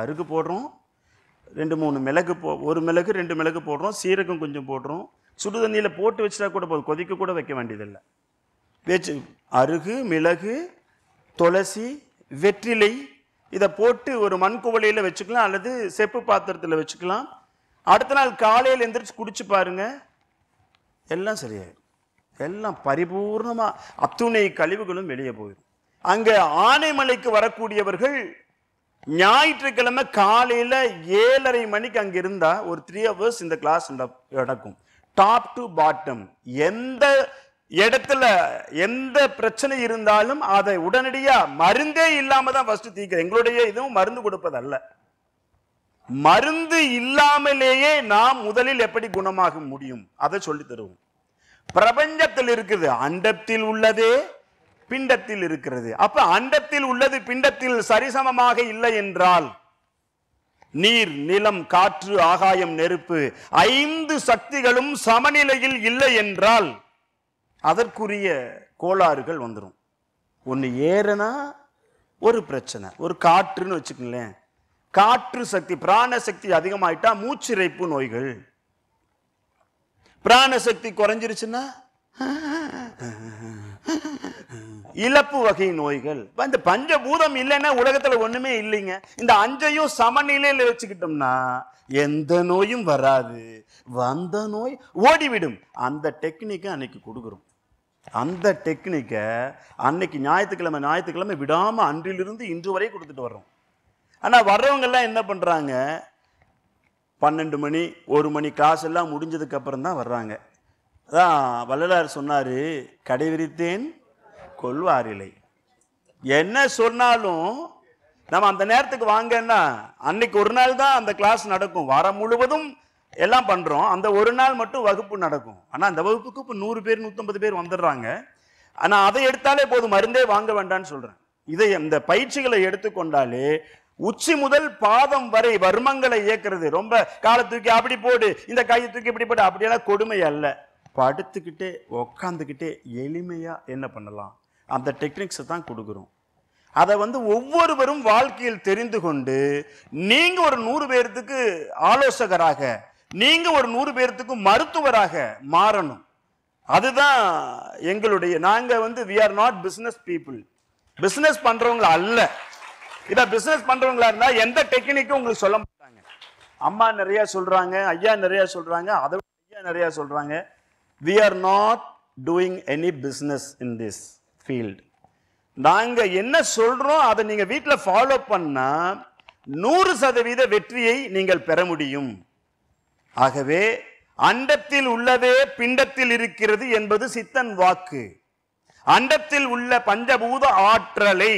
கருகு போடுறோம் ரெண்டு மூணு மிளகு போ ஒரு மிளகு ரெண்டு மிளகு போடுறோம் சீரகம் கொஞ்சம் போடுறோம் சுடு தண்ணியில் போட்டு வச்சுட்டா கூட போதும் கொதிக்க கூட வைக்க வேண்டியதில்லை வச்சு அருகு மிளகு துளசி வெற்றிலை இதை போட்டு ஒரு மண் குவளையில் வச்சுக்கலாம் அல்லது செப்பு பாத்திரத்தில் வச்சுக்கலாம் அடுத்த நாள் காலையில் எந்திரிச்சு குடிச்சு பாருங்க எல்லாம் சரியாயிடும் எல்லாம் பரிபூர்ணமா அத்துணை கழிவுகளும் வெளியே போயிடும் அங்க ஆனைமலைக்கு வரக்கூடியவர்கள் ஞாயிற்றுக்கிழமை காலையில ஏழரை மணிக்கு அங்க இருந்தா ஒரு த்ரீ ஹவர்ஸ் இந்த கிளாஸ் நடக்கும் டாப் டு பாட்டம் எந்த இடத்துல எந்த பிரச்சனை இருந்தாலும் அதை உடனடியா மருந்தே இல்லாம தான் ஃபர்ஸ்ட் தீர்க்க எங்களுடைய இதுவும் மருந்து கொடுப்பதல்ல மருந்து இல்லாமலேயே நாம் முதலில் எப்படி குணமாக முடியும் அதை சொல்லி தருவோம் பிரபஞ்சத்தில் இருக்குது அண்டத்தில் உள்ளதே பிண்டத்தில் இருக்கிறது அப்ப அண்டத்தில் உள்ளது பிண்டத்தில் சரிசமமாக இல்லை என்றால் நீர் நிலம் காற்று ஆகாயம் நெருப்பு ஐந்து சக்திகளும் சமநிலையில் இல்லை என்றால் அதற்குரிய கோளாறுகள் வந்துடும் ஒன்று ஏறுனா ஒரு பிரச்சனை ஒரு காற்றுன்னு வச்சுக்கங்களேன் காற்று சக்தி பிராண சக்தி அதிகமாயிட்டா மூச்சிறைப்பு நோய்கள் பிராண சக்தி குறைஞ்சிருச்சுன்னா இழப்பு வகை நோய்கள் இப்ப இந்த பஞ்சபூதம் இல்லைன்னா உலகத்துல ஒண்ணுமே இல்லைங்க இந்த அஞ்சையும் சமநிலையில வச்சுக்கிட்டோம்னா எந்த நோயும் வராது வந்த நோய் ஓடிவிடும் அந்த டெக்னிக்கை அன்னைக்கு கொடுக்குறோம் அந்த டெக்னிக்கை அன்னைக்கு ஞாயிற்றுக்கிழமை ஞாயிற்றுக்கிழமை விடாம அன்றிலிருந்து இன்று வரை கொடுத்துட்டு வர்றோம் ஆனா வர்றவங்க எல்லாம் என்ன பண்றாங்க பன்னெண்டு மணி ஒரு மணி கிளாஸ் எல்லாம் முடிஞ்சதுக்கு அப்புறம் தான் வர்றாங்க அதான் வள்ளலார் சொன்னாரு கடை விரித்தேன் கொள்வாரில்லை என்ன சொன்னாலும் நம்ம அந்த நேரத்துக்கு வாங்கன்னா அன்னைக்கு ஒரு நாள் தான் அந்த கிளாஸ் நடக்கும் வாரம் முழுவதும் எல்லாம் பண்றோம் அந்த ஒரு நாள் மட்டும் வகுப்பு நடக்கும் ஆனா அந்த வகுப்புக்கு இப்போ நூறு பேர் நூற்றம்பது பேர் வந்துடுறாங்க ஆனா அதை எடுத்தாலே போதும் மருந்தே வாங்க வேண்டாம்னு சொல்றேன் இதை இந்த பயிற்சிகளை எடுத்துக்கொண்டாலே உச்சி முதல் பாதம் வரை வர்மங்களை இயக்குறது ரொம்ப காலை தூக்கி அப்படி போடு இந்த கையை தூக்கி இப்படி போடு அப்படியெல்லாம் கொடுமை அல்ல படுத்துக்கிட்டே உக்காந்துக்கிட்டே எளிமையா என்ன பண்ணலாம் அந்த டெக்னிக்ஸை தான் கொடுக்குறோம் அதை வந்து ஒவ்வொருவரும் வாழ்க்கையில் தெரிந்து கொண்டு நீங்க ஒரு நூறு பேர்த்துக்கு ஆலோசகராக நீங்க ஒரு நூறு பேர்த்துக்கு மருத்துவராக மாறணும் அதுதான் எங்களுடைய நாங்க வந்து we are not business people business பண்றவங்க அல்ல இத பிசினஸ் பண்றவங்களா இருந்தா எந்த டெக்னிக்கும் உங்களுக்கு சொல்ல மாட்டாங்க அம்மா நிறைய சொல்றாங்க ஐயா நிறைய சொல்றாங்க அதை விட ஐயா நிறைய சொல்றாங்க we are not doing any business in this field நாங்க என்ன சொல்றோம் அதை நீங்க வீட்ல ஃபாலோ பண்ணா நூறு சதவீத வெற்றியை நீங்கள் பெற முடியும் ஆகவே அண்டத்தில் உள்ளதே பிண்டத்தில் இருக்கிறது என்பது சித்தன் வாக்கு அண்டத்தில் உள்ள பஞ்சபூத ஆற்றலை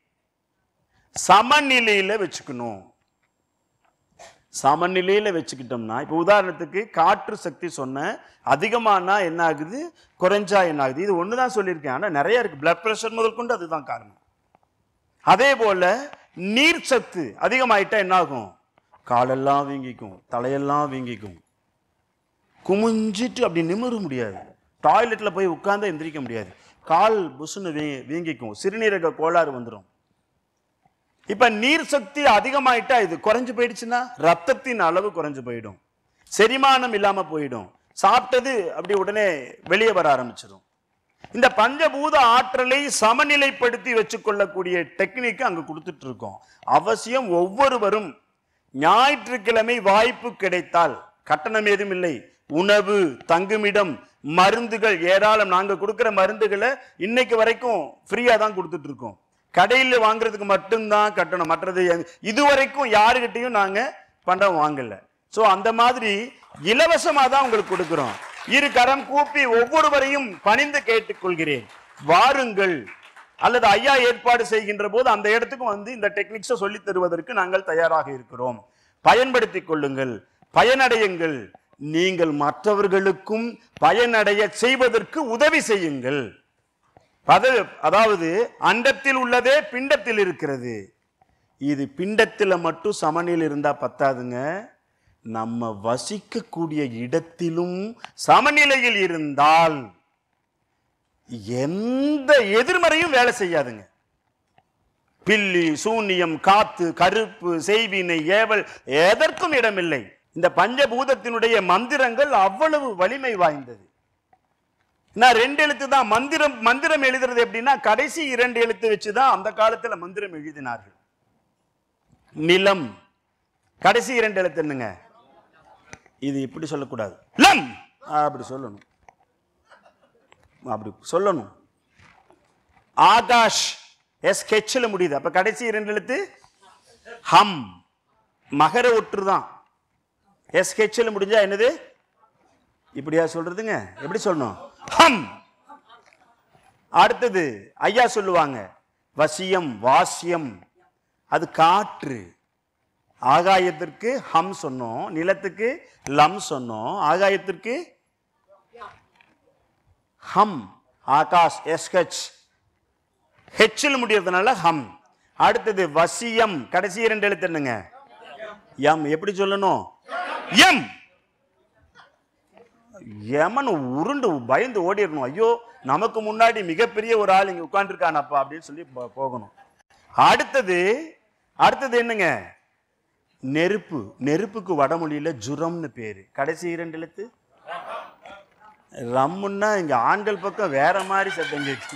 சமநிலையில வச்சுக்கணும் சமநிலையில வச்சுக்கிட்டோம்னா இப்போ உதாரணத்துக்கு காற்று சக்தி சொன்னேன் அதிகமானா என்ன ஆகுது குறைஞ்சா என்ன ஆகுது இது ஒன்று தான் சொல்லியிருக்கேன் ஆனால் நிறைய இருக்கு பிளட் ப்ரெஷர் முதல் கொண்டு அதுதான் காரணம் அதே போல நீர் சத்து அதிகமாயிட்டா என்ன ஆகும் காலெல்லாம் வீங்கிக்கும் தலையெல்லாம் வீங்கிக்கும் குமிஞ்சிட்டு அப்படி நிமிர முடியாது டாய்லெட்ல போய் உட்கார்ந்தா எந்திரிக்க முடியாது கால் புசுன்னு வீ வீங்கிக்கும் சிறுநீரக கோளாறு வந்துடும் இப்ப நீர் சக்தி அதிகமாயிட்டா இது குறைஞ்சு போயிடுச்சுன்னா ரத்தத்தின் அளவு குறைஞ்சு போயிடும் செரிமானம் இல்லாம போயிடும் சாப்பிட்டது அப்படி உடனே வெளியே வர ஆரம்பிச்சிடும் இந்த பஞ்சபூத ஆற்றலை சமநிலைப்படுத்தி வச்சுக்கொள்ளக்கூடிய டெக்னிக் அங்க கொடுத்துட்டு இருக்கோம் அவசியம் ஒவ்வொருவரும் ஞாயிற்றுக்கிழமை வாய்ப்பு கிடைத்தால் கட்டணம் ஏதும் இல்லை உணவு தங்குமிடம் மருந்துகள் ஏராளம் நாங்க கொடுக்கிற மருந்துகளை இன்னைக்கு வரைக்கும் ஃப்ரீயா தான் கொடுத்துட்டு இருக்கோம் கடையில் வாங்குறதுக்கு மட்டும்தான் கட்டணம் மற்றது எ- இதுவரைக்கும் யாருகிட்டையும் நாங்க பணம் வாங்கல சோ அந்த மாதிரி இலவசமா தான் உங்களுக்கு கொடுக்கிறோம் இரு கரம் கூப்பி ஒவ்வொருவரையும் பணிந்து கேட்டுக்கொள்கிறேன் வாருங்கள் அல்லது ஐயா ஏற்பாடு செய்கின்ற போது அந்த இடத்துக்கும் வந்து இந்த டெக்னிக்ஸை சொல்லித் தருவதற்கு நாங்கள் தயாராக இருக்கிறோம் பயன்படுத்திக் கொள்ளுங்கள் பயனடையுங்கள் நீங்கள் மற்றவர்களுக்கும் பயனடைய செய்வதற்கு உதவி செய்யுங்கள் பத- அதாவது அண்டத்தில் உள்ளதே பிண்டத்தில் இருக்கிறது இது பிண்டத்தில் மட்டும் சமநிலை இருந்தா பத்தாதுங்க நம்ம வசிக்கக்கூடிய இடத்திலும் சமநிலையில் இருந்தால் எந்த எதிர்மறையும் வேலை செய்யாதுங்க பில்லி சூனியம் காத்து கருப்பு செய்வினை ஏவல் எதற்கும் இடமில்லை இந்த பஞ்சபூதத்தினுடைய மந்திரங்கள் அவ்வளவு வலிமை வாய்ந்தது நான் ரெண்டு எழுத்து தான் மந்திரம் மந்திரம் எழுதுறது எப்படின்னா கடைசி இரண்டு எழுத்து வச்சு தான் அந்த காலத்துல மந்திரம் எழுதினார்கள் நிலம் கடைசி இரண்டு எழுத்து என்னங்க இது இப்படி சொல்லக்கூடாது லம் அப்படி சொல்லணும் அப்படி சொல்லணும் ஆகாஷ் எஸ் ஹெச்ல முடியுது அப்ப கடைசி இரண்டு எழுத்து ஹம் மகர ஒற்று தான் எஸ் ஹெச்ல முடிஞ்சா என்னது இப்படியா சொல்றதுங்க எப்படி சொல்லணும் ஹம் அடுத்தது ஐயா சொல்லுவாங்க வசியம் வாசியம் அது காற்று ஆகாயத்திற்கு ஹம் சொன்னோம் நிலத்துக்கு லம் சொன்னோம் ஆகாயத்திற்கு ஹம் ஆகாஷ் எஸ்ஹெச் ஹெச்சில் முடியறதுனால ஹம் அடுத்தது வசியம் கடைசி இரண்டு எழுத்து என்னங்க எம் எப்படி சொல்லணும் எம் யமன் உருண்டு பயந்து ஓடிடணும் ஐயோ நமக்கு முன்னாடி மிகப்பெரிய ஒரு ஆள் இங்க உட்கார்ந்துருக்கானப்பா அப்படின்னு சொல்லி போ- போகணும் அடுத்தது அடுத்தது என்னங்க நெருப்பு நெருப்புக்கு வடமொழியில ஜுரம்னு பேரு கடைசி இரண்டு எழுத்து ரம்முன்னா இங்க ஆண்கள் பக்கம் வேற மாதிரி சத்தம் கேட்கு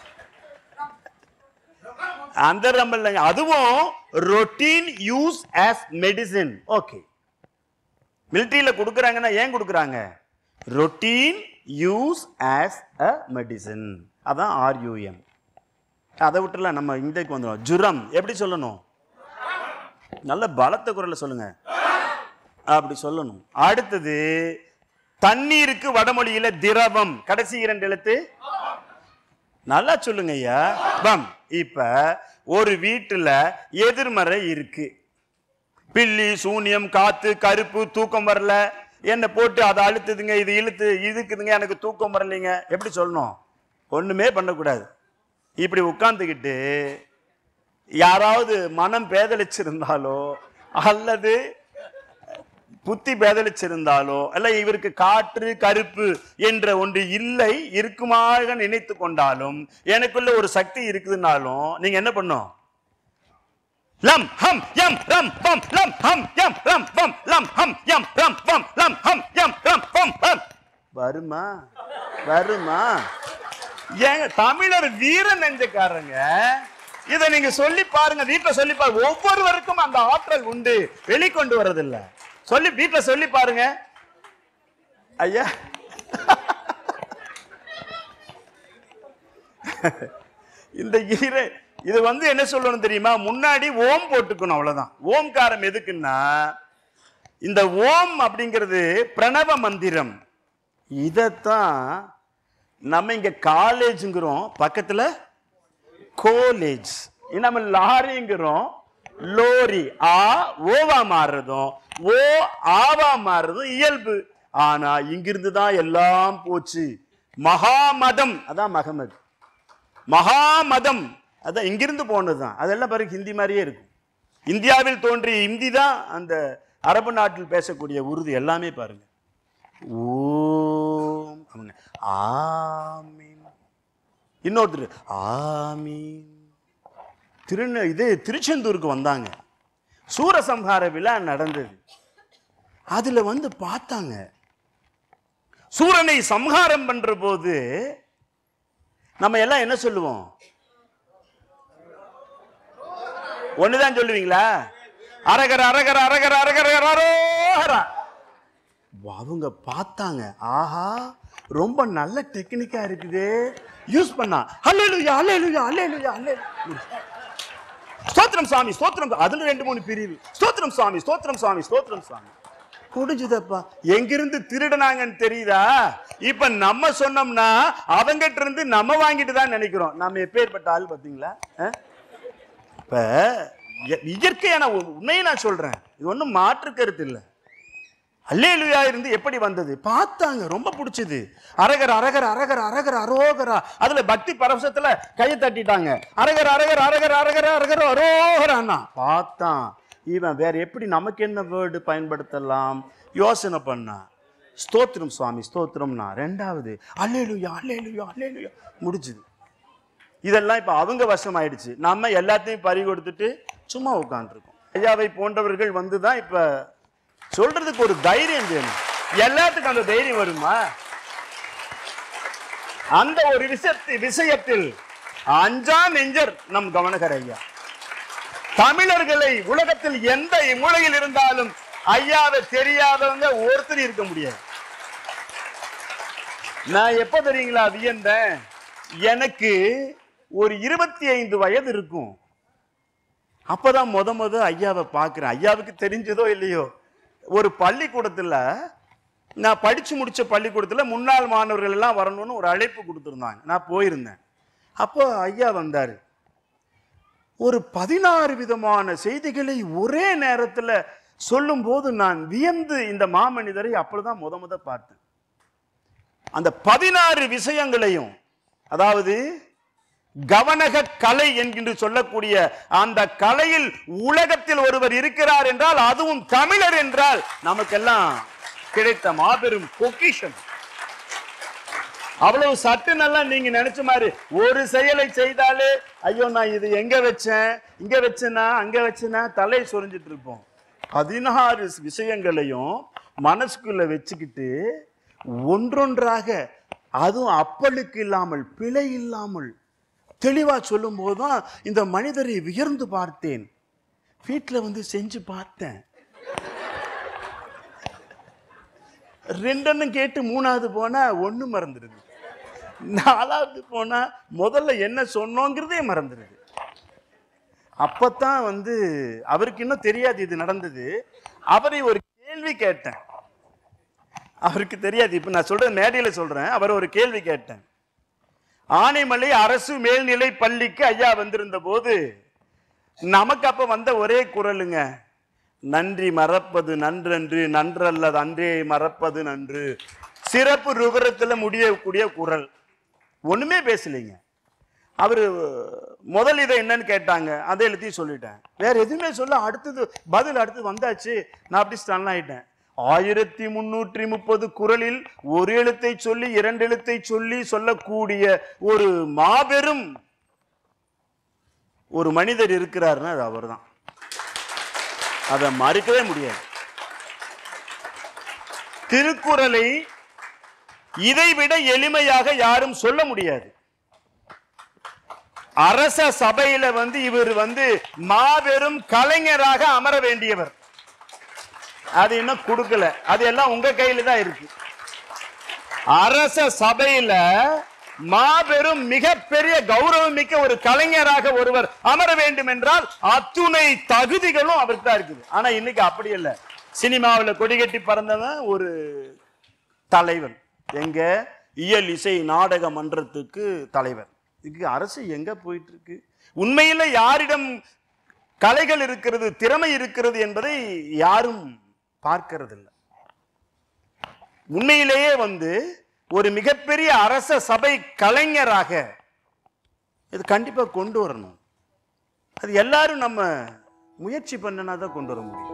அந்த ரம் இல்லைங்க அதுவும் routine use as medicine okay மிலிட்ரியில் கொடுக்குறாங்கன்னா ஏன் கொடுக்குறாங்க routine use as a medicine அதான் ஆர்யூஎம் அதை விட்டுலாம் நம்ம இந்தக்கு வந்துடும் ஜுரம் எப்படி சொல்லணும் நல்ல பலத்த குரல்ல சொல்லுங்க அப்படி சொல்லணும் அடுத்தது தண்ணீருக்கு வடமொழியில திரவம் கடைசி இரண்டு எழுத்து நல்லா சொல்லுங்க ஐயா பம் இப்ப ஒரு வீட்டுல எதிர்மறை இருக்கு பில்லி சூனியம் காத்து கருப்பு தூக்கம் வரல என்ன போட்டு அதை அழுத்துதுங்க இது இழுத்து இழுக்குதுங்க எனக்கு தூக்கம் வரலைங்க எப்படி சொல்லணும் ஒண்ணுமே பண்ணக்கூடாது இப்படி உட்கார்ந்துக்கிட்டு யாராவது மனம் பேதலிச்சிருந்தாலோ அல்லது புத்தி பேதலிச்சிருந்தாலோ அல்ல இவருக்கு காற்று கருப்பு என்ற ஒன்று இல்லை இருக்குமாக நினைத்து கொண்டாலும் எனக்குள்ள ஒரு சக்தி இருக்குதுனாலும் நீங்க என்ன பண்ணும் லம் ஹம் யம் ரம் பம் லம் ஹம் யம் ரம் பம் லம் ஹம் யம் ரம் பம் லம் ஹம் யம் ரம் பம் பம் வருமா வருமா ஏங்க தமிழர் வீர நெஞ்சக்காரங்க இதை நீங்க சொல்லி பாருங்க வீட்டுல சொல்லி பாருங்க ஒவ்வொருவருக்கும் அந்த ஆற்றல் உண்டு வெளிக்கொண்டு வர்றதில்ல சொல்லி வீட்டுல சொல்லி பாருங்க ஐயா இந்த ஈர இது வந்து என்ன சொல்லணும் தெரியுமா முன்னாடி ஓம் போட்டுக்கணும் அவ்வளவுதான் ஓம்காரம் எதுக்குன்னா இந்த ஓம் அப்படிங்கிறது பிரணவ மந்திரம் இதைத்தான் நம்ம இங்க காலேஜுங்கிறோம் பக்கத்துல கோலேஜ் நம்ம லாரிங்கிறோம் லோரி ஆ ஓவா மாறுறதும் ஓ ஆவா மாறுறதும் இயல்பு ஆனா இங்கிருந்து தான் எல்லாம் போச்சு மகாமதம் அதான் மகமது மகாமதம் அதான் இங்கிருந்து போனதுதான் அதெல்லாம் பாருங்க ஹிந்தி மாதிரியே இருக்கும் இந்தியாவில் தோன்றிய இந்தி தான் அந்த அரபு நாட்டில் பேசக்கூடிய உருது எல்லாமே பாருங்க ஓம் அவங்க ஆமீன் இன்னொருத்தர் ஆமீன் திருந இது திருச்செந்தூருக்கு வந்தாங்க சூரசம்ஹார விழா நடந்தது அதுல வந்து பார்த்தாங்க சூரனை சம்ஹாரம் பண்ற போது நம்ம எல்லாம் என்ன சொல்லுவோம் ஒண்ணுதான் சொல்லுவீங்களா அரகர அரகர அரகர அரகர அரோகரா அவங்க பார்த்தாங்க ஆஹா ரொம்ப நல்ல டெக்னிக்கா இருக்குது யூஸ் பண்ணா அல்லேலுயா அல்லேலுயா அல்லேலுயா அல்லேலுயா ஸ்தோத்திரம் சாமி ஸ்தோத்திரம் அதுல ரெண்டு மூணு பிரிவு ஸ்தோத்திரம் சாமி ஸ்தோத்திரம் சாமி ஸ்தோத்திரம் சாமி முடிஞ்சுதப்பா எங்கிருந்து திருடுனாங்கன்னு தெரியுதா இப்ப நம்ம சொன்னோம்னா அவங்கிட்ட இருந்து நம்ம வாங்கிட்டு தான் நினைக்கிறோம் நம்ம எப்பேற்பட்ட ஆள் பாத்தீங்களா அஹ்? இப்ப இய- இயற்கையான உ- உண்மையை நான் சொல்றேன் இது ஒண்ணும் மாற்று கருத்து இல்லை அல்லேலுயா இருந்து எப்படி வந்தது பார்த்தாங்க ரொம்ப பிடிச்சது அரகர் அரகர் அரகர் அரகர் அரோகரா அதுல பக்தி பரவசத்துல கையை தட்டிட்டாங்க அரகர் அரகர் அரகர் அரகர் அரகர் அரோகரான்னா பார்த்தான் இவன் வேற எப்படி நமக்கு என்ன வேர்டு பயன்படுத்தலாம் யோசனை பண்ணா ஸ்தோத்திரம் சுவாமி ஸ்தோத்திரம்னா ரெண்டாவது அல்லேலுயா அல்லேலுயா அல்லேலுயா முடிஞ்சுது இதெல்லாம் இப்ப அவங்க வசம் ஆயிடுச்சு நம்ம எல்லாத்தையும் பறி கொடுத்துட்டு சும்மா உட்காந்துருக்கோம் ஐயாவை போன்றவர்கள் வந்து தான் இப்ப சொல்றதுக்கு ஒரு தைரியம் வேணும் எல்லாத்துக்கும் அந்த தைரியம் வருமா அந்த ஒரு விஷயத்தி விஷயத்தில் அஞ்சா நெஞ்சர் நம் கவனகர் ஐயா தமிழர்களை உலகத்தில் எந்த மூலையில் இருந்தாலும் ஐயாவை தெரியாதவங்க ஒருத்தர் இருக்க முடியாது நான் எப்ப தெரியுங்களா வியந்தேன் எனக்கு ஒரு இருபத்தி ஐந்து வயது இருக்கும் அப்பதான் முத முத ஐயாவை பார்க்கிறேன் ஐயாவுக்கு தெரிஞ்சதோ இல்லையோ ஒரு பள்ளிக்கூடத்துல நான் படிச்சு முடிச்ச பள்ளிக்கூடத்துல முன்னாள் மாணவர்கள் எல்லாம் வரணும்னு ஒரு அழைப்பு கொடுத்துருந்தாங்க நான் போயிருந்தேன் அப்போ ஐயா வந்தாரு ஒரு பதினாறு விதமான செய்திகளை ஒரே நேரத்துல சொல்லும்போது நான் வியந்து இந்த மாமனிதரை அப்படிதான் முத முத பார்த்தேன் அந்த பதினாறு விஷயங்களையும் அதாவது கவனக கலை என்கின்ற சொல்லக்கூடிய அந்த கலையில் உலகத்தில் ஒருவர் இருக்கிறார் என்றால் அதுவும் தமிழர் என்றால் நமக்கெல்லாம் கிடைத்த மாபெரும் பொக்கிஷம் அவ்வளவு சட்டு நல்லா நீங்க நினைச்ச மாதிரி ஒரு செயலை செய்தாலே ஐயோ நான் இது எங்க வச்சேன் இங்க வச்சேனா அங்க வச்சேனா தலை சொரிஞ்சிட்டு இருப்போம் பதினாறு விஷயங்களையும் மனசுக்குள்ள வச்சுக்கிட்டு ஒன்றொன்றாக அதுவும் அப்பலுக்கு இல்லாமல் பிழை இல்லாமல் தெளிவா சொல்லும் போதுதான் இந்த மனிதரை வியர்ந்து பார்த்தேன் வீட்டில் வந்து செஞ்சு பார்த்தேன் ரெண்டெண்ணும் கேட்டு மூணாவது போனா ஒண்ணு மறந்துடுது நாலாவது போனா முதல்ல என்ன சொன்னோங்கிறதே மறந்துடுது அப்பத்தான் வந்து அவருக்கு இன்னும் தெரியாது இது நடந்தது அவரை ஒரு கேள்வி கேட்டேன் அவருக்கு தெரியாது இப்ப நான் சொல்றது மேடையில சொல்றேன் அவர் ஒரு கேள்வி கேட்டேன் ஆனைமலை அரசு மேல்நிலை பள்ளிக்கு ஐயா வந்திருந்த போது நமக்கு அப்ப வந்த ஒரே குரலுங்க நன்றி மறப்பது நன்றன்று நன்றல்லது அன்றே மறப்பது நன்று சிறப்பு ருகரத்துல முடியக்கூடிய குரல் ஒண்ணுமே பேசலைங்க அவரு முதல் இதை என்னன்னு கேட்டாங்க அதை எழுதி சொல்லிட்டேன் வேற எதுவுமே சொல்ல அடுத்தது பதில் அடுத்து வந்தாச்சு நான் அப்படி ஸ்டன் ஆயிட்டேன் ஆயிரத்தி முன்னூற்றி முப்பது குரலில் ஒரு எழுத்தை சொல்லி இரண்டு எழுத்தை சொல்லி சொல்லக்கூடிய ஒரு மாபெரும் ஒரு மனிதர் இருக்கிறாருன்னா அது அவர்தான் அதை மறுக்கவே முடியாது திருக்குறளை இதைவிட எளிமையாக யாரும் சொல்ல முடியாது அரச சபையில வந்து இவர் வந்து மாபெரும் கலைஞராக அமர வேண்டியவர் அது இன்னும் கொடுக்கல அது எல்லாம் உங்க கையில தான் இருக்கு அரச சபையில மாபெரும் மிகப்பெரிய கௌரவம் மிக்க ஒரு கலைஞராக ஒருவர் அமர வேண்டும் என்றால் அத்துணை தகுதிகளும் அவருக்கு தான் இருக்குது ஆனா இன்னைக்கு அப்படி இல்லை சினிமாவில் கொடிகட்டி பறந்தவன் ஒரு தலைவன் எங்க இயல் இசை நாடக மன்றத்துக்கு தலைவர் இதுக்கு அரசு எங்க போயிட்டு இருக்கு உண்மையில யாரிடம் கலைகள் இருக்கிறது திறமை இருக்கிறது என்பதை யாரும் பார்க்கறதில்லை உண்மையிலேயே வந்து ஒரு மிகப்பெரிய அரச சபை கலைஞராக இது கண்டிப்பா கொண்டு வரணும் அது எல்லாரும் நம்ம முயற்சி பண்ணினா தான் கொண்டு வர முடியும்